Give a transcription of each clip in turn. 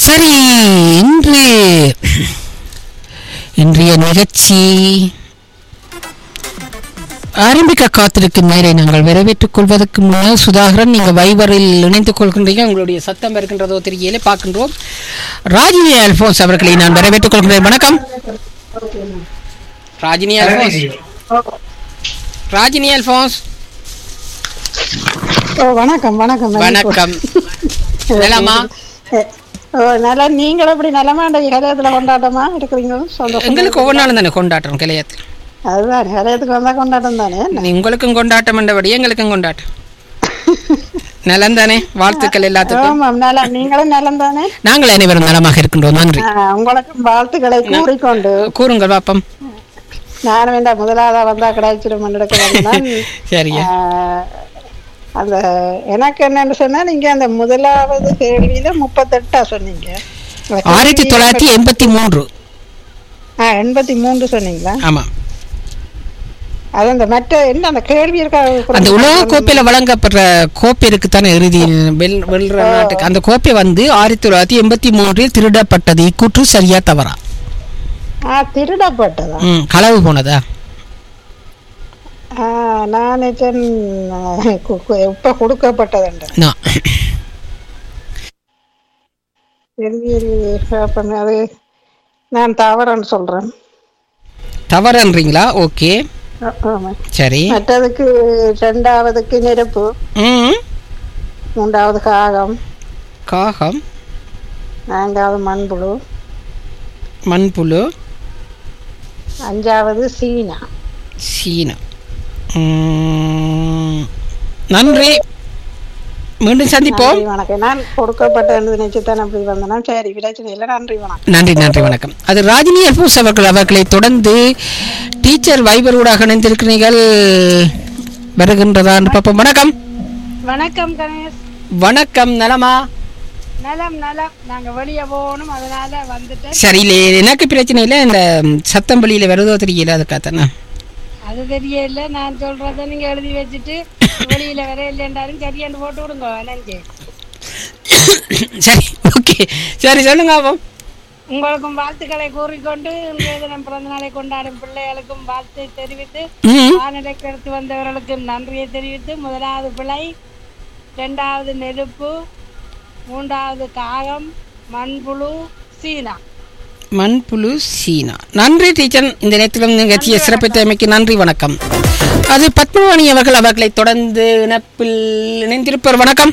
சரி இன்று இன்றைய நிகழ்ச்சி ஆரம்பிக்க காத்திருக்கும் நேரை நாங்கள் வரவேற்றுக் கொள்வதற்கு முன்னர் சுதாகரன் நீங்க வைபரில் இணைந்து கொள்கின்றீங்க உங்களுடைய சத்தம் இருக்கின்றதோ தெரியல பார்க்கின்றோம் ராஜினி அல்போன்ஸ் அவர்களை நான் வரவேற்றுக் கொள்கிறேன் வணக்கம் ராஜினி அல்போன்ஸ் ராஜினி அல்போன்ஸ் ஓ வணக்கம் வணக்கம் வணக்கம் நலமா ஓ நல்லா நீங்கள் எப்படி நலமாண்ட கலையத்துல கொண்டாட்டமா இருக்கிறீங்க சந்தோஷம் எங்களுக்கு ஒவ்வொரு நாளும் தானே கொண்டாட்டம் கிளையத்தில் அதுதான் கலையத்துக்கு வந்தா கொண்டாட்டம் தானே நீ உங்களுக்கும் கொண்டாட்டம் என்றபடி எங்களுக்கும் கொண்டாட்டம் நலம் தானே வாழ்த்துக்கள் எல்லாத்துக்கும் ஆமாம் நல்லா நீங்களும் நலம் தானே நாங்கள் அனைவரும் நலமாக இருக்கின்றோம் நன்றி ஆ, உங்களுக்கும் வாழ்த்துக்களை கூறிக்கொண்டு கூறுங்கள் பாப்பம் நானும் இந்த முதலாவதா வந்தா கிடைச்சிடும் எடுக்க வந்தேன் சரியா அந்த எனக்கு என்னன்னு சொன்னா நீங்க அந்த முதலாவது கேள்வியில முப்பத்தெட்டா சொன்னீங்க ஆயிரத்தி தொள்ளாயிரத்தி எண்பத்தி மூன்று ஆ எண்பத்தி மூன்று சொன்னீங்களா ஆமா அது அந்த மற்ற என்ன அந்த கேள்வி இருக்கா அந்த உலக கோப்பையில வழங்கப்படுற கோப்பை இருக்குத்தானே இறுதி வெல் வெல்ற நாட்டுக்கு அந்த கோப்பை வந்து ஆயிரத்தி தொள்ளாயிரத்தி எண்பத்தி மூன்றில் திருடப்பட்டது இக்கூற்று சரியா தவறா ஆ திருடப்பட்டதா ம் களவு போனதா ஆ, நான் நினைச்சேன், கு- கு- இப்ப கொடுக்கப்பட்டதுண்டு நான் கேள்வியில் அப்ப அது நான் தவறுன்னு சொல்றேன் தவறுன்றீங்களா ஓகே ஆ, ஆமா. சரி மற்றதுக்கு ரெண்டாவதுக்கு நெருப்பு ம் மூன்றாவது காகம் காகம் நான்காவது மண்புழு மண்புழு அஞ்சாவது சீனா சீனா ம், நன்றி மீண்டும் சந்திப்போம் நன்றி வணக்கம் நான் கொடுக்கப்பட்டது நினைச்சுதான் அப்படி வந்தேன் சரி பிரச்சனை இல்லை நன்றி வணக்கம் நன்றி நன்றி வணக்கம் அது ராஜினி அல்போஸ் அவர்கள் அவர்களை தொடர்ந்து டீச்சர் வைபரூடாக இணைந்திருக்கிறீர்கள் வருகின்றதா என்று பார்ப்போம் வணக்கம் வணக்கம் கணேஷ் வணக்கம் நலமா நலம் நலம் நாங்க வெளியே போகணும் அதனால வந்துட்டு சரி இல்லை எனக்கு பிரச்சனை இல்லை இந்த சத்தம் வழியில் வருதோ தெரியல அதுக்காகத்தானே அது தெரியல நான் சொல்றத நீங்க எழுதி வச்சுட்டு வெளியில வர இல்லைன்றாலும் சரியாண்டு போட்டு விடுங்க நன்றி சரி ஓகே சரி சொல்லுங்க அப்போ உங்களுக்கும் வாழ்த்துக்களை கூறிக்கொண்டு இன்றைய தினம் பிறந்த நாளை கொண்டாடும் பிள்ளைகளுக்கும் வாழ்த்து தெரிவித்து ம் வானிலைக்கு எடுத்து வந்தவர்களுக்கு நன்றியை தெரிவித்து முதலாவது பிள்ளை இரண்டாவது நெருப்பு மூன்றாவது காகம் மண்புழு சீனா மண்புழு சீனா நன்றி டீச்சர் இந்த நேரத்திலும் நிகழ்ச்சியை சிறப்பித்தமைக்கு நன்றி வணக்கம் அது பத்மவாணி அவர்கள் அவர்களை தொடர்ந்து இணைப்பில் இணைந்திருப்பவர் வணக்கம்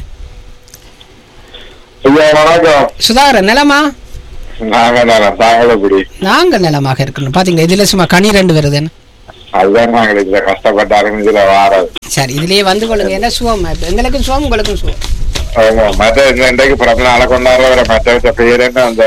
ஐயா வணக்கம் சுதாகரன் நிலமா நாங்க நலம் தாங்கள் எப்படி நாங்கள் நலமாக இருக்கணும் பாத்தீங்களா இதுல சும்மா கனி ரெண்டு வருதுன்னு அதுதான் நாங்கள் இதுல கஷ்டப்பட்டாருன்னு இதுல வாரது சரி இதுலயே வந்து கொள்ளுங்க என்ன சுகம் இப்ப எங்களுக்கும் சுகம் உங்களுக்கும் சுகம் ஆமா மற்ற இந்த இன்றைக்கு பிறந்த நாளை கொண்டாடுற மற்ற பேர் என்ன அந்த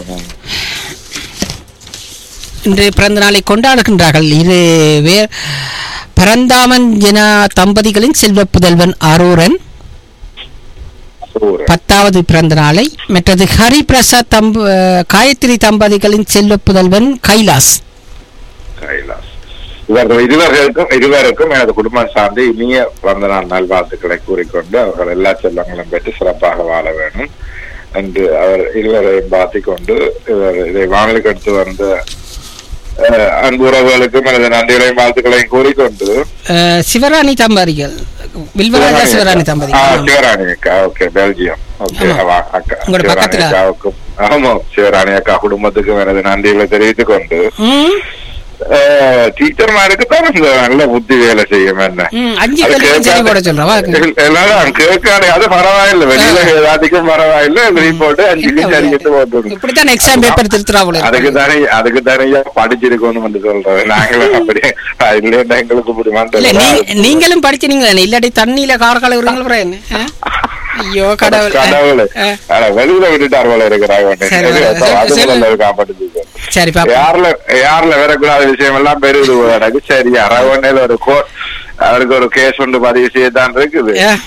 இன்று பிறந்த நாளை கொண்டாடுகின்றார்கள் இது வேர் பரந்தாமன் ஜனா தம்பதிகளின் செல்வ புதல்வன் அரூரன் ஊரு பத்தாவது பிறந்த நாளை மற்றது ஹரி பிரசாத் தம்ப காயத்ரி தம்பதிகளின் செல்வ புதல்வன் கைலாஸ் கைலாஸ் இவர்கள் இருவர்களுக்கும் இருவருக்கும் எனது குடும்பம் சார்ந்து இனிய பிறந்த நாள் நல்வாழ்த்துக்களை கூறிக்கொண்டு அவர்கள் எல்லா செல்வங்களும் பெற்று சிறப்பாக வாழ வேணும் என்று அவர் இருவரையும் பார்த்திக் கொண்டு இவர் இதை வானலுக்கு எடுத்து வந்த அஹ், அன்பு உறவுகளுக்கும் எனது நன்றிகளையும் வாழ்த்துக்களையும் கூறிக்கொண்டு அஹ், சிவராணி தம்பதிகள் வில்வராஜா சிவராணி ஆ, தம்பதிகள் சிவராணி அக்கா ஓகே பெல்ஜியம் ஓகே ஆமா. அவ அக்கா உங்களோட சிவராணி பக்கத்துல. அக்காவுக்கும் ஆமா சிவராணி அக்கா குடும்பத்துக்கும் எனது நன்றிகளை தெரிவித்துக் கொண்டு ம், டீச்சர்மாருக்கு தான் இந்த நல்ல புத்தி வேலை செய்யும் என்ன ம், அஞ்சு அது கேள்வி சரி போட சொல்றேன் வா. கேட்காது. எல்லாரும் கேட்காது அது பரவாயில்ல வெளியில ஏதாச்சுக்கும் பரவாயில்ல எழுதி போட்டு அஞ்சு என்ன சரி எடுத்து போட்டு இப்படித்தான் எக்ஸாம் பேப்பர் திருத்துறா போல அதுக்கு தானே அதுக்கு தானே படிச்சிருக்கோம்னு வந்து சொல்றேன் நாங்களும் அப்படி இல்லைன்னா எங்களுக்கு இப்படி இல்ல நீ மாட்டோம் நீங்களும் படிச்சீங்க இல்லாட்டி தண்ணியில கார் கழுவுறீங்களா அப்புறம் என்ன ஆ? ஐயோ கடவுள் கடவுளே ஆ. அட, வெளியில விட்டுட்டார் போல இருக்கிறாங்க சரி, சரி, சரி. காப்பாட்டு சரி பாப்பா யாருல யாருல வரக்கூடாத விஷயம் எல்லாம் பெருது எனக்கு சரி அரவணையில ஒரு கோர்ட் அவருக்கு ஒரு கேஸ் ஒன்று பதிவு செய்யத்தான் இருக்குது ஏ,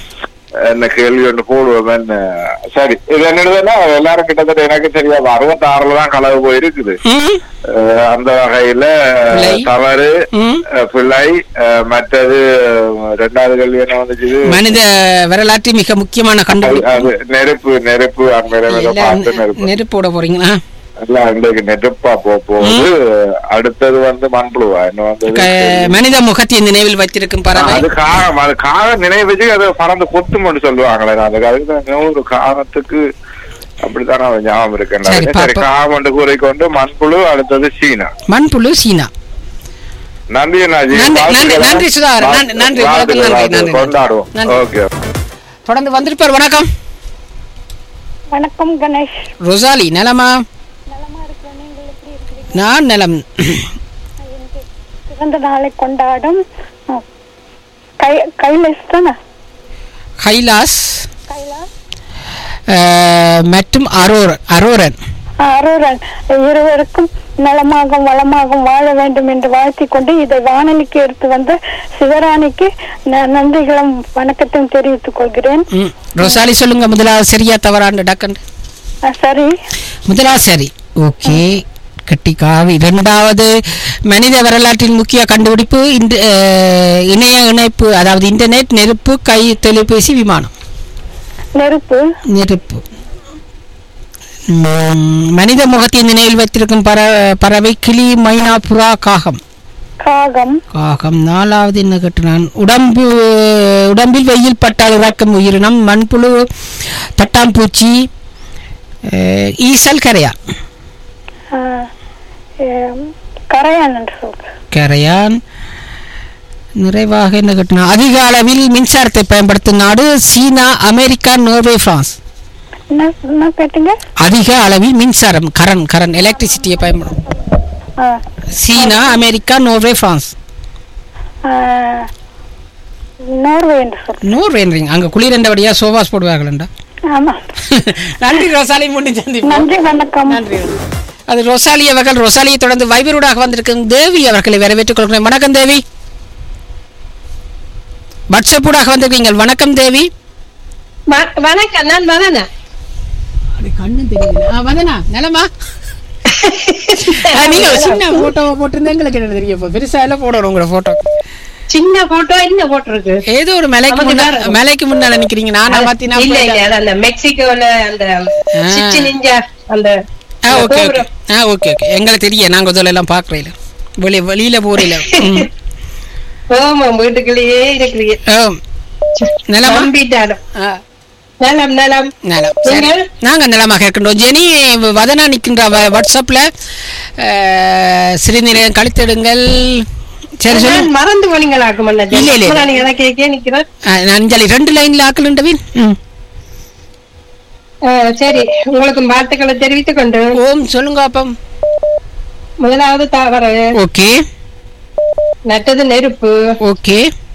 என்ன கேள்வி ஒன்று போடுவோம் என்ன சரி இது என்னதுன்னா எல்லாரும் கிட்டத்தட்ட எனக்கு சரியா அறுபத்தாறுல தான் களவு போயிருக்குது ம் அஹ் அந்த வகையில பிழை. தவறு ம். அஹ் பிழை அஹ் மற்றது அஹ் ரெண்டாவது கேள்வி என்ன வந்துச்சு மனித வரலாற்றில் மிக முக்கியமான அது- கண்டுபிடிப்பு அது நெருப்பு நெருப்பு அங்கே எல்லாம் பார்த்து நெருப்பு நெருப்பு போட போறீங்களா எல்லாம் இன்றைக்கு நெருப்பா போக போகுது அடுத்தது வந்து மண்புழுவா இன்னும் வந்து க- மனித முகத்தை நினைவில் வைத்திருக்கும் பறவை அது காகம் அது காகம் நினைவு வச்சு அதை பறந்து கொத்தும்னு சொல்லுவாங்களே அது அதுக்கு தான் ஒரு காகத்துக்கு அப்படித்தான் அவன் ஞாபகம் சரி, இருக்கேன் சரி பாப்போம். காகம் என்று கூறிக்கொண்டு மண்புழு அடுத்தது சீனா மண்புழு சீனா நன்றி அண்ணாஜி நன்றி, வாழ்த்துக்கள். நன்றி, நன்றி சுதாகர். நன்றி, நன்றி, வாழ்த்துக்கள், நன்றி, வாழ்த்துக்கள். நன்றி. கொண்டாடுவோம் நன்றி. ஓகே தொடர்ந்து வந்திருப்பார் வணக்கம் வணக்கம் கணேஷ் ரொசாலி நலமா நலமா இருக்கிற நீங்கள் எப்படி இருக்கிறீங்க நான் நலம் பிறந்த நாளை கொண்டாடும் அஹ், கை கைலாஷ் தானே கைலாஸ் கைலாஷ் அஹ், மற்றும் அரோரன் அரோரன் அருரன் இருவருக்கும் நலமாகவும் வளமாகவும் வாழ வேண்டும் என்று வாழ்த்திக் கொண்டு இதை வானொலிக்கு எடுத்து வந்த சிவராணிக்கு ந- நன்றிகளும் வணக்கத்தையும் தெரிவித்துக் கொள்கிறேன் ம். ரொசாலி சொல்லுங்க முதலாவது சரியா தவறாண்டு டக்கண்டு அஹ், சரி முதலாவது சரி ஓகே கட்டிக்காவி இரண்டாவது மனித வரலாற்றின் முக்கிய கண்டுபிடிப்பு இந்த அஹ், இணைய இணைப்பு அதாவது இன்டர்நெட் நெருப்பு கை தொலைபேசி விமானம் நெருப்பு நெருப்பு ம், மனித முகத்தை நினைவில் வைத்திருக்கும் பற பறவை கிளி மைனா புறா காகம் காகம் காகம் நாலாவது என்ன கேட்டுனான் உடம்பு உடம்பில் வெயில் பட்டால் இறக்கும் உயிரினம் மண்புழு தட்டாம்பூச்சி அஹ், ஈசல் கரையான் அஹ், அஹ், கரையான் என்று சொல்றேன் கரையான் நிறைவாக என்ன கேட்டினா அதிக அளவில் மின்சாரத்தை பயன்படுத்தும் நாடு சீனா அமெரிக்கா நோர்வே பிரான்ஸ் என்ன என்ன கேட்டீங்க அதிக அளவில் மின்சாரம் கரண்ட் கரண்ட் எலக்ட்ரிசிட்டியை பயன்படும் அஹ், சீனா அமெரிக்கா நோர்வே பிரான்ஸ் அஹ், நோர்வே என்று சொல்றேன் நோர்வேன்றீங்க அங்கே குளிரண்டபடியா சோபாஸ் போடுவார்கள்டா ஆமா நன்றி ரோசாலி முன்னி சந்திப்போம் நன்றி வணக்கம் நன்றி அது ரொசாலி அவர்கள் ரொசாலியை தொடர்ந்து வைபரூடாக வந்திருக்கும் தேவி அவர்களை வரவேற்றுக் கொள்கிறேன் வணக்கம் தேவி வாட்ஸ்அப்பூடாக வந்திருக்கீங்கள் வணக்கம் தேவி வ- வணக்கம் நான் வதனா கண்ணு தெரியல வதனா நலமா நீங்க சின்ன போட்டோவை போட்டிருந்தா எங்களுக்கு என்ன தெரிய போகுது பெருசா எல்லாம் போடணும் உங்களோட போட்டோ சின்ன போட்டோ என்ன போட்டிருக்கு ஏதோ ஒரு மலைக்கு நமக்கு முன்னால வேற- மலைக்கு முன்னால நிக்கிறீங்க நானா மாத்தி நான் இல்ல இல்ல போயிட்டேன். அது அந்த மெக்சிகோல அந்த ஆ. சிச்சி நிஞ்சா அந்த ஆ ஓகே ஓகே கோபுரம். ஆ ஓகே ஓகே எங்களுக்கு தெரியும் நாங்க முதல்ல எல்லாம் பாக்குறேன் வெளி வெளியில போறீல ம். ஆமா வீட்டுக்குள்ளேயே இருக்கிறீங்க ஆ. நலமா நம்பிட்டாலும் ஆ, நலம் நலம் நலம் சரி நீங்கள்? நாங்க நலமாக இருக்கின்றோம் ஜெனி வதனா நிற்கின்ற வ- வாட்ஸ்அப்ல ஆ, சிறுநீரகம் கழித்திடுங்கள் சரி சொல்லு நான் மறந்து போனீங்களாக்கும் இல்ல, இல்ல, இல்ல. நீங்க எதை கேட்க நிக்கிறேன் ஆ, நான் சொல்லி ரெண்டு லைன்ல ஆக்கலுண்டவின் ம் ஆ, சரி உங்களுக்கு வாழ்த்துக்களை தெரிவித்துக் கொண்டு ஓம் சொல்லுங்க அப்பம் முதலாவது தவறு ஓகே நட்டது நெருப்பு ஓகே